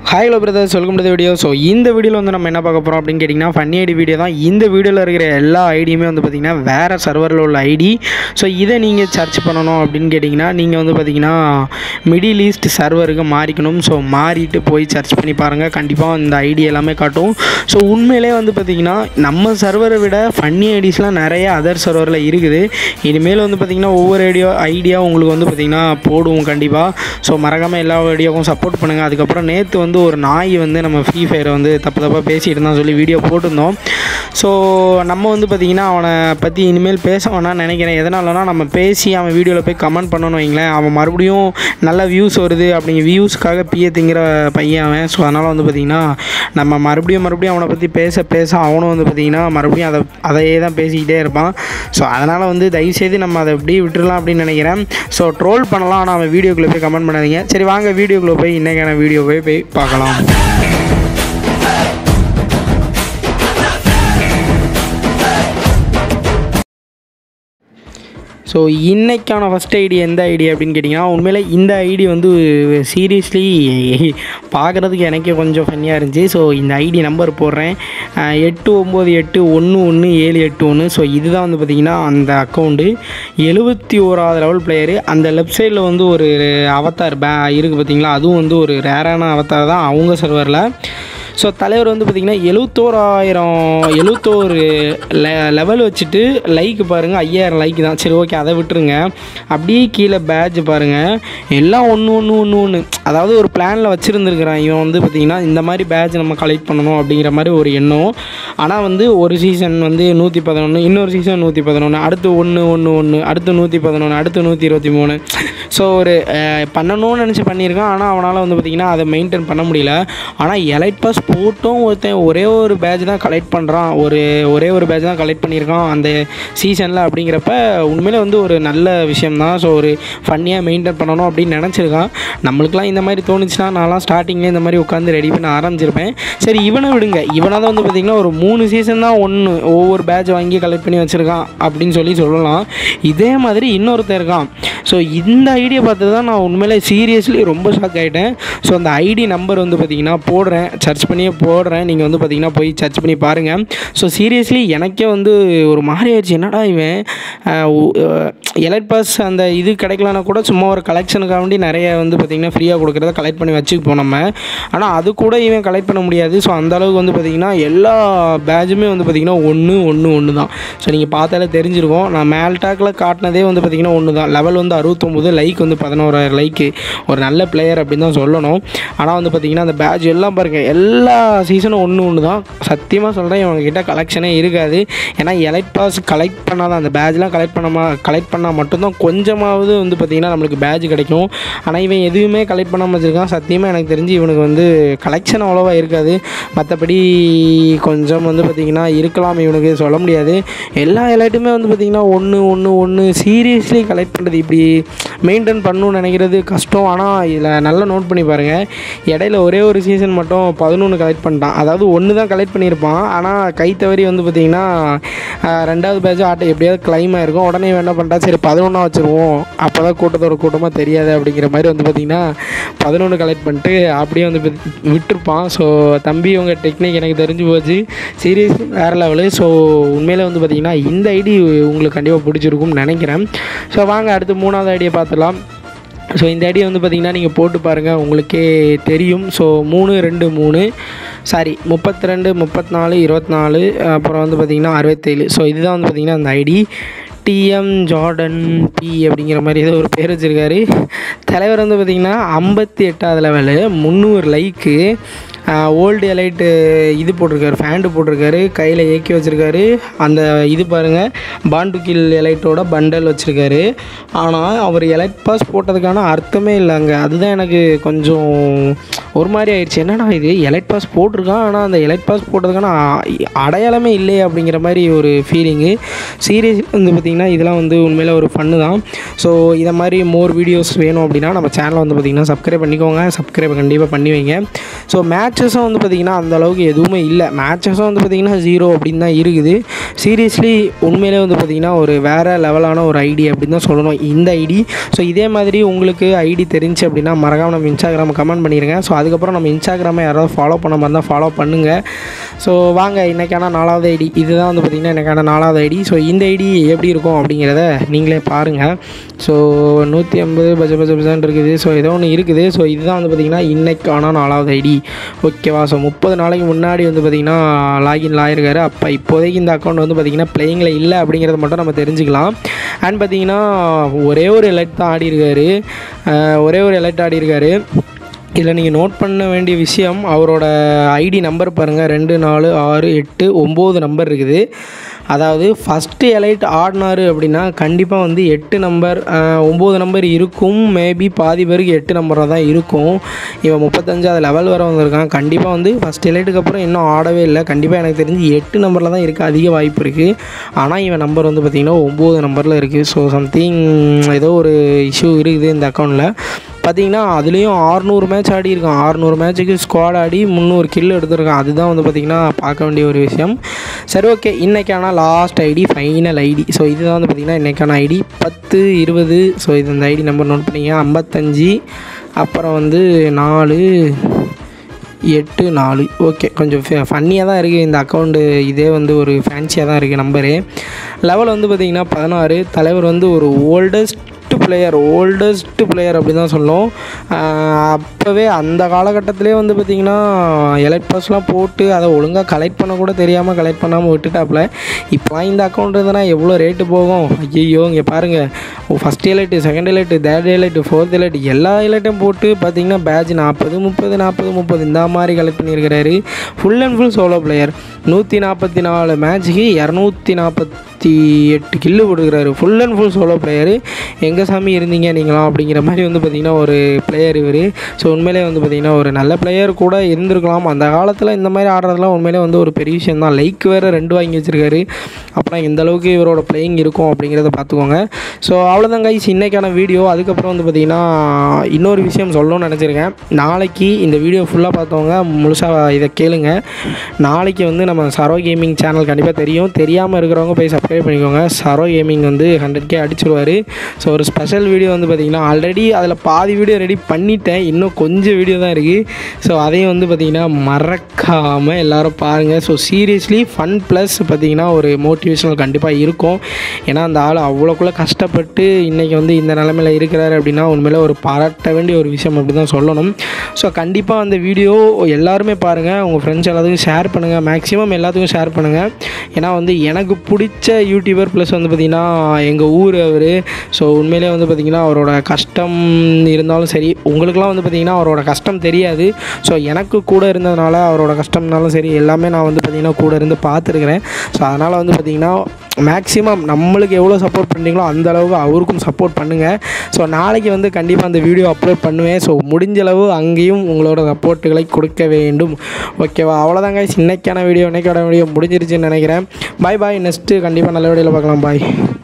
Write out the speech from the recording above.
hi hello brothers welcome to video so இந்த வீடியோவில் வந்து நம்ம என்ன பார்க்க போகிறோம் அப்படின்னு கேட்டிங்கன்னா ஃபன்னி ஐடி வீடியோ தான் இந்த வீடியோவில் இருக்கிற எல்லா ஐடியுமே வந்து பார்த்திங்கன்னா வேறு சர்வரில் உள்ள ஐடி ஸோ இதை நீங்கள் சர்ச் பண்ணணும் அப்படின்னு கேட்டிங்கன்னா நீங்கள் வந்து பார்த்திங்கன்னா மிடில் ஈஸ்ட் சர்வருக்கு மாறிக்கணும் ஸோ மாறிட்டு போய் சர்ச் பண்ணி பாருங்கள் கண்டிப்பாக இந்த ஐடி எல்லாமே காட்டும் ஸோ உண்மையிலே வந்து பார்த்திங்கன்னா நம்ம சர்வரை விட ஃபன்னி ஐடிஸ்லாம் நிறைய அதர் சர்வரில் இருக்குது இனிமேல் வந்து பார்த்திங்கன்னா ஒவ்வொரு ஐடியா ஐடியா உங்களுக்கு வந்து பார்த்திங்கன்னா போடுவோம் கண்டிப்பாக ஸோ மறக்காமல் எல்லா ஐடியாவுக்கும் சப்போர்ட் பண்ணுங்கள் அதுக்கப்புறம் நேற்று வந்து ஒரு நாய் வந்து நம்ம ஃப்ரீ ஃபயரை வந்து தப்பு தப்பாக பேசிகிட்டு இருந்தான் சொல்லி வீடியோ போட்டிருந்தோம் ஸோ நம்ம வந்து பார்த்திங்கன்னா அவனை பற்றி இனிமேல் பேச வேணாம்னு நினைக்கிறேன் எதனாலனா நம்ம பேசி அவன் வீடியோவில் போய் கமெண்ட் பண்ணணும் வைங்களேன் அவன் மறுபடியும் நல்ல வியூஸ் வருது அப்படிங்க வியூஸ்க்காக பிய திங்கிற பையன் அவன் ஸோ அதனால் வந்து பார்த்திங்கன்னா நம்ம மறுபடியும் மறுபடியும் அவனை பற்றி பேச பேச அவனும் வந்து பார்த்திங்கன்னா மறுபடியும் அதை அதையே தான் பேசிக்கிட்டே இருப்பான் ஸோ அதனால் வந்து தயவுசெய்து நம்ம அதை எப்படி விட்டுறலாம் அப்படின்னு நினைக்கிறேன் ஸோ ட்ரோல் பண்ணலாம் ஆனால் அவன் வீடியோக்குள்ளே போய் கமெண்ட் பண்ணாதீங்க சரி வாங்க வீடியோக்குள்ளே போய் இன்றைக்கான வீடியோ போய் போய் பார்க்கலாம் ஸோ இன்றைக்கான ஃபஸ்ட் ஐடி எந்த ஐடி அப்படின்னு கேட்டிங்கன்னா உண்மையிலே இந்த ஐடி வந்து சீரியஸ்லி பார்க்குறதுக்கு எனக்கே கொஞ்சம் ஃபன்னியாக இருந்துச்சு ஸோ இந்த ஐடி நம்பர் போடுறேன் அஹ் எட்டு ஒம்பது எட்டு ஒன்று ஒன்று ஏழு எட்டு ஒன்று ஸோ இதுதான் வந்து பார்த்திங்கன்னா அந்த அக்கௌண்ட்டு எழுபத்தி ஓராவது லெவல் பிளேயரு அந்த லெஃப்ட் சைடில் வந்து ஒரு அவத்தார் பே இருக்குது பார்த்தீங்களா அதுவும் வந்து ஒரு ரேரான அவத்தார் தான் அவங்க சர்வரில் ஸோ தலைவர் வந்து பார்த்திங்கன்னா எழுபத்தோராயிரம் எழுபத்தோரு லெ லெவல் வச்சுட்டு லைக் பாருங்கள் ஐயாயிரம் லைக் தான் சரி ஓகே அதை விட்டுருங்க அப்படியே கீழே பேட்ச் பாருங்கள் எல்லாம் ஒன்று ஒன்று ஒன்று ஒன்று அதாவது ஒரு பிளானில் வச்சுருந்துருக்குறான் இவன் வந்து பார்த்திங்கன்னா இந்த மாதிரி பேட்ச் நம்ம கலெக்ட் பண்ணணும் அப்படிங்கிற மாதிரி ஒரு எண்ணம் ஆனால் வந்து ஒரு சீசன் வந்து நூற்றி பதினொன்று இன்னொரு சீசன் நூற்றி பதினொன்று அடுத்து ஒன்று ஒன்று ஒன்று அடுத்து நூற்றி பதினொன்று அடுத்து நூற்றி இருபத்தி மூணு ஸோ ஒரு அஹ், பண்ணணும்னு நினச்சி பண்ணியிருக்கான் ஆனால் அவனால் வந்து பார்த்திங்கன்னா அதை மெயின்டைன் பண்ண முடியல ஆனால் எலைட் பாஸ் போட்டும் ஒருத்தன் ஒரே ஒரு பேட்ச் தான் கலெக்ட் பண்ணுறான் ஒரு ஒரே ஒரு பேட்ச் தான் கலெக்ட் பண்ணியிருக்கான் அந்த சீசனில் அப்படிங்கிறப்ப உண்மையிலே வந்து ஒரு நல்ல விஷயம்தான் ஸோ ஒரு ஃபன்னியாக மெயின்டைன் பண்ணணும் அப்படின்னு நினச்சிருக்கான் நம்மளுக்குலாம் இந்த மாதிரி தோணுச்சுன்னா நான்லாம் ஸ்டார்டிங்லேயே இந்த மாதிரி உட்காந்து ரெடி பண்ண ஆரம்பிச்சிருப்பேன் சரி இவனை விடுங்க இவனை தான் வந்து பார்த்திங்கன்னா ஒரு மூணு சீசன் தான் ஒன்று ஒவ்வொரு பேட்ச் வாங்கி கலெக்ட் பண்ணி வச்சுருக்கான் அப்படின்னு சொல்லி சொல்லலாம் இதே மாதிரி இன்னொருத்தன் இருக்கான் ஸோ இந்த ஐடியா பார்த்து தான் நான் உண்மையிலே சீரியஸ்லி ரொம்ப ஷாக் ஆகிட்டேன் ஸோ அந்த ஐடி நம்பர் வந்து பார்த்திங்கன்னா போடுறேன் சர்ச் பண்ணியே போடுறேன் நீங்கள் வந்து பார்த்திங்கன்னா போய் சர்ச் பண்ணி பாருங்கள் ஸோ சீரியஸ்லி எனக்கே வந்து ஒரு மாதிரி ஆயிடுச்சு என்னடா இவன் எலைட் பாஸ் அந்த இது கிடைக்கலனா கூட சும்மா ஒரு கலெக்ஷனுக்காக வேண்டி நிறைய வந்து பார்த்திங்கன்னா ஃப்ரீயாக கொடுக்குறத கலெக்ட் பண்ணி வச்சுப்போம் நம்ம ஆனால் அது கூட இவன் கலெக்ட் பண்ண முடியாது ஸோ அந்த அளவுக்கு வந்து பார்த்திங்கன்னா எல்லா பேட்சுமே வந்து பார்த்திங்கன்னா ஒன்று ஒன்று ஒன்று தான் ஸோ நீங்கள் பார்த்தாலே தெரிஞ்சிருக்கும் நான் மேல் டாக்கில் காட்டினதே வந்து பார்த்திங்கன்னா ஒன்று தான் லெவல் வந்து அறுபத்தொம்போது லைக் வந்து பதினோராயிரம் லைக்கு ஒரு நல்ல பிளேயர் அப்படின்னு தான் சொல்லணும் ஆனால் வந்து பார்த்திங்கன்னா அந்த பேட்ச் எல்லாம் பாருங்கள் எல்லா சீசனும் ஒன்று ஒன்று தான் சத்தியமாக சொல்கிறேன் இவங்ககிட்ட கலெக்ஷனே இருக்காது ஏன்னா எலைட் பாஸ் கலெக்ட் பண்ணாதான் அந்த பேட்ச்லாம் கலெக்ட் பண்ணாமா கலெக்ட் பண்ணால் மட்டும்தான் கொஞ்சமாவது வந்து பார்த்திங்கன்னா நம்மளுக்கு பேட்ச் கிடைக்கும் ஆனால் இவன் எதுவுமே கலெக்ட் பண்ணாமல் வச்சுருக்கான் சத்தியமாக எனக்கு தெரிஞ்சு இவனுக்கு வந்து கலெக்ஷன் அவ்வளோவா இருக்காது மற்றபடி கொஞ்சம் வந்து பார்த்திங்கன்னா இருக்கலாம் இவனுக்கு சொல்ல முடியாது எல்லா எலைட்டுமே வந்து பார்த்திங்கன்னா ஒன்று ஒன்று ஒன்று சீரியஸ்லி கலெக்ட் பண்ணுறது இப்படி மெயின்டைன் பண்ணணும்னு நினைக்கிறது கஷ்டம் ஆனால் இதில் நல்லா நோட் பண்ணி பாருங்கள் இடையில ஒரே ஒரு சீசன் மட்டும் பதினொன்று கலெக்ட் பண்ணிட்டான் அதாவது ஒன்று தான் கலெக்ட் பண்ணியிருப்பான் ஆனால் கை தவறி வந்து பார்த்திங்கன்னா ஆஹ், ரெண்டாவது பேட்ச் ஆட்டை எப்படியாவது கிளைம் ஆயிருக்கும் உடனே இவன் என்ன பண்ணிட்டா சரி பதினொன்றா வச்சுருவோம் அப்போ தான் கூட்டத்தோட கூட்டமாக தெரியாது அப்படிங்கிற மாதிரி வந்து பார்த்திங்கன்னா பதினொன்று கலெக்ட் பண்ணிட்டு அப்படியே வந்து பாத்தி- விட்டுருப்பான் ஸோ தம்பி உங்கள் டெக்னிக் எனக்கு தெரிஞ்சு போச்சு சீரியஸ் வேறு லெவலு ஸோ உண்மையிலே வந்து பார்த்திங்கன்னா இந்த ஐடி உங்களுக்கு கண்டிப்பாக பிடிச்சிருக்கும்னு நினைக்கிறேன் ஸோ வாங்க அடுத்து மூணாவது ஐடியா பார்த்துலாம் ஸோ இந்த ஐடியா வந்து பார்த்திங்கன்னா நீங்கள் போட்டு பாருங்கள் உங்களுக்கே தெரியும் ஸோ மூணு ரெண்டு மூணு சாரி முப்பத்தி ரெண்டு முப்பத்தி நாலு இருபத்தி நாலு அப்புறம் வந்து பார்த்திங்கன்னா அறுபத்தேழு ஸோ இதுதான் வந்து பார்த்திங்கன்னா அந்த ஐடி டிஎம் ஜார்டன் பி அப்படிங்கிற மாதிரி ஏதோ ஒரு பேர் வச்சுருக்காரு தலைவர் வந்து பார்த்திங்கன்னா ஐம்பத்தி எட்டாவது லெவலு முந்நூறு லைக்கு ஓல்டு எலைட்டு இது போட்டிருக்காரு ஃபேண்டு போட்டிருக்காரு கையில் ஏக்கி வச்சுருக்காரு அந்த இது பாருங்கள் பாண்டு கில் எலைட்டோட பண்டல் வச்சுருக்காரு ஆனால் அவர் எலைட் பாஸ் போட்டதுக்கான அர்த்தமே இல்லைங்க அதுதான் எனக்கு கொஞ்சம் ஒரு மாதிரி ஆயிடுச்சு என்னடா இது எலைட் பாஸ் போட்டிருக்கான் ஆனால் அந்த எலைட் பாஸ் போட்டதுக்கான அ- அடையாளமே இல்லையே அப்படிங்கிற மாதிரி ஒரு ஃபீலிங்கு சீரியஸ் வந்து பார்த்திங்கன்னா இதெல்லாம் வந்து உண்மையில் ஒரு ஃபன்னு தான் ஸோ இதை மாதிரி மோர் வீடியோஸ் வேணும் அப்படின்னா நம்ம சேனலை வந்து பார்த்திங்கன்னா சப்ஸ்கிரைப் பண்ணிக்கோங்க சப்ஸ்கிரைப் கண்டிப்பாக பண்ணி வைங்க ஸோ மேட்சஸும் வந்து பார்த்திங்கன்னா அந்த அளவுக்கு எதுவுமே இல்லை மேட்சஸும் வந்து பார்த்திங்கன்னா ஜீரோ அப்படின்னு தான் இருக்குது சீரியஸ்லி உண்மையிலே வந்து பார்த்திங்கன்னா ஒரு வேறு லெவலான ஒரு ஐடி அப்படின்னு தான் சொல்லணும் இந்த ஐடி ஸோ இதே மாதிரி உங்களுக்கு ஐடி தெரிஞ்சு அப்படின்னா மறக்காம நம்ம இன்ஸ்டாகிராம் கமெண்ட் பண்ணிடுங்க ஸோ அது அதுக்கப்புறம் நம்ம இன்ஸ்டாகிராமை யாராவது ஃபாலோ பண்ண மாதிரி தான் ஃபாலோ பண்ணுங்கள் ஸோ வாங்க இன்றைக்கான நாலாவது ஐடி இதுதான் வந்து பார்த்திங்கன்னா இன்றைக்கான நாலாவது ஐடி ஸோ இந்த ஐடி எப்படி இருக்கும் அப்படிங்கிறத நீங்களே பாருங்கள் ஸோ நூற்றி ஐம்பது பஜ பஜ பஜான் இருக்குது ஸோ ஏதோ ஒன்று இருக்குது ஸோ இதுதான் வந்து பார்த்திங்கன்னா இன்றைக்கான நாலாவது ஐடி ஓகேவா ஸோ முப்பது நாளைக்கு முன்னாடி வந்து பார்த்திங்கன்னா லாகின் ஆயிருக்காரு அப்போ இப்போதைக்கு இந்த அக்கௌண்ட் வந்து பார்த்திங்கன்னா பிளேயிங்கில் இல்லை அப்படிங்கிறத மட்டும் நம்ம தெரிஞ்சுக்கலாம் அண்ட் பார்த்திங்கன்னா ஒரே ஒரு எலைட் தான் ஆடி இருக்காரு அஹ் ஒரே ஒரு எலைட் ஆடி இருக்காரு இதில் நீங்கள் நோட் பண்ண வேண்டிய விஷயம் அவரோட ஐடி நம்பர் பாருங்கள் ரெண்டு நாலு ஆறு எட்டு ஒம்பது நம்பர் இருக்குது அதாவது ஃபஸ்ட்டு எலைட் ஆடினாரு அப்படின்னா கண்டிப்பாக வந்து எட்டு நம்பர் ஒம்பது நம்பர் இருக்கும் மேபி பாதி பேருக்கு எட்டு நம்பராக தான் இருக்கும் இவன் முப்பத்தஞ்சாவது லெவல் வர வந்திருக்கான் கண்டிப்பாக வந்து ஃபஸ்ட் எலைட்டுக்கு அப்புறம் இன்னும் ஆடவே இல்லை கண்டிப்பாக எனக்கு தெரிஞ்சு எட்டு நம்பரில் தான் இருக்குது அதிக வாய்ப்பு இருக்குது ஆனால் இவன் நம்பர் வந்து பார்த்திங்கன்னா ஒம்பது நம்பரில் இருக்குது ஸோ சம்திங் ஏதோ ஒரு இஷ்யூ இருக்குது இந்த அக்கௌண்ட்டில் பார்த்தீங்கன்னா அதுலேயும் ஆறுநூறு மேட்ச் ஆடி இருக்கான் ஆறுநூறு மேட்ச்சுக்கு ஸ்குவாட் ஆடி முந்நூறு கில் எடுத்திருக்கான் அதுதான் வந்து பார்த்திங்கன்னா பார்க்க வேண்டிய ஒரு விஷயம் சரி ஓகே இன்றைக்கான last ID final ID so இதுதான் வந்து பார்த்திங்கன்னா இன்றைக்கான ஐடி பத்து இருபது ஸோ இது இந்த ஐடி நம்பர் நோட் பண்ணிங்க ஐம்பத்தஞ்சு அப்புறம் வந்து நாலு எட்டு நாலு ஓகே கொஞ்சம் ஃபன்னியாக தான் இருக்குது இந்த அக்கௌண்ட்டு இதே வந்து ஒரு ஃபேன்சியாக தான் இருக்குது நம்பரு லெவல் வந்து பார்த்திங்கன்னா பதினாறு தலைவர் வந்து ஒரு ஓல்டஸ்ட் பிளேயர் ஓல்டஸ்ட் பிளேயர் அப்படி தான் சொல்லும் அப்போவே அந்த காலகட்டத்திலே வந்து பார்த்திங்கன்னா எலைட் பாஸ்லாம் போட்டு அதை ஒழுங்காக கலெக்ட் பண்ண கூட தெரியாமல் கலெக்ட் பண்ணாமல் விட்டுட்டாப்புல இப்போலாம் இந்த அக்கௌண்ட் இருந்தனா எவ்வளோ ரேட்டு போகும் ஐயோ இங்கே பாருங்கள் first elite second elite third elite fourth elite எல்லா எலைட்டையும் போட்டு பார்த்திங்கன்னா பேட்ச் நாற்பது முப்பது நாற்பது முப்பது இந்த மாதிரி கலெக்ட் பண்ணியிருக்கிறாரு full and full solo player நூற்றி நாற்பத்தி நாலு மேட்ச்சுக்கு இரநூத்தி நாற்பத்தி எட்டு கில்லு கொடுக்குறாரு full and full solo player எங்கே சாமி இருந்தீங்க நீங்களாம் அப்படிங்கிற மாதிரி வந்து பார்த்திங்கன்னா ஒரு பிளேயர் இவர் ஸோ உண்மையிலே வந்து பார்த்திங்கன்னா ஒரு நல்ல பிளேயர் கூட இருந்திருக்கலாம் அந்த காலத்தில் இந்த மாதிரி ஆடுறதுலாம் உண்மையிலே வந்து ஒரு பெரிய விஷயம் தான் லைக் வேறு ரெண்டு வாங்கி வச்சுருக்காரு அப்புறம் எந்த அளவுக்கு இவரோட பிளேயிங் இருக்கும் அப்படிங்கிறத பார்த்துக்கோங்க ஸோ அவ்வளோதான் கைஸ் இன்றைக்கான வீடியோ அதுக்கப்புறம் வந்து பார்த்திங்கன்னா இன்னொரு விஷயம் சொல்லணும்னு நினச்சிருக்கேன் நாளைக்கு இந்த வீடியோ ஃபுல்லாக பார்த்தவங்க முழுசாக இதை கேளுங்க நாளைக்கு வந்து நம்ம சரோ கேமிங் சேனல் கண்டிப்பாக தெரியும் தெரியாமல் இருக்கிறவங்க போய் சப்ஸ்கிரைப் பண்ணிக்கோங்க சரோ கேமிங் வந்து ஹண்ட்ரட் கே அடிச்சிருவார் ஸோ ஒரு ஸ்பெஷல் வீடியோ வந்து பார்த்திங்கன்னா ஆல்ரெடி அதில் பாதி வீடியோ ரெடி பண்ணிட்டேன் இன்னும் கொஞ்சம் வீடியோ தான் இருக்குது ஸோ அதையும் வந்து பார்த்திங்கன்னா மறக்காமல் எல்லாரும் பாருங்கள் ஸோ சீரியஸ்லி ஃபன் ப்ளஸ் பார்த்திங்கன்னா ஒரு மோட்டிவேஷனல் கண்டிப்பாக இருக்கும் ஏன்னா அந்த ஆள் அவ்வளோக்குள்ளே கஷ்டப்பட்டு இன்றைக்கி வந்து இந்த நிலமையில இருக்கிறாரு அப்படின்னா உண்மையிலே ஒரு பாராட்ட வேண்டிய ஒரு விஷயம் அப்படி தான் சொல்லணும் ஸோ கண்டிப்பாக அந்த வீடியோ எல்லாருமே பாருங்கள் உங்கள் ஃப்ரெண்ட்ஸ் எல்லாத்துக்கும் ஷேர் பண்ணுங்கள் மேக்ஸிமம் எல்லாத்துக்கும் ஷேர் பண்ணுங்கள் ஏன்னா வந்து எனக்கு பிடிச்ச யூடியூபர் ப்ளஸ் வந்து பார்த்திங்கன்னா எங்கள் ஊர் அவர் ஸோ உண்மையிலே வந்து பார்த்திங்கன்னா அவரோட கஷ்டம் இருந்தாலும் சரி உங்களுக்குலாம் வந்து பார்த்திங்கன்னா அவரோட கஷ்டம் தெரியாது ஸோ எனக்கு கூட இருந்ததுனால அவரோட கஷ்டம்னாலும் சரி எல்லாமே நான் வந்து பார்த்திங்கன்னா கூட இருந்து பார்த்துருக்குறேன் ஸோ அதனால் வந்து பார்த்திங்கன்னா மேக்ஸிமம் நம்மளுக்கு எவ்வளோ சப்போர்ட் பண்ணுறீங்களோ அந்த அளவுக்கு அவருக்கும் சப்போர்ட் பண்ணுங்கள் ஸோ நாளைக்கு வந்து கண்டிப்பாக அந்த வீடியோ அப்லோட் பண்ணுவேன் ஸோ முடிஞ்ச அளவு அங்கேயும் உங்களோட சப்போர்ட்டுகளை கொடுக்க வேண்டும் ஓகேவா அவ்வளோதாங்க இன்னைக்கான வீடியோ இன்னைக்கான வீடியோ முடிஞ்சிருச்சுன்னு நினைக்கிறேன் பாய் பாய் நெக்ஸ்ட்டு கண்டிப்பாக நல்ல வீடியோவில் பார்க்கலாம் பாய்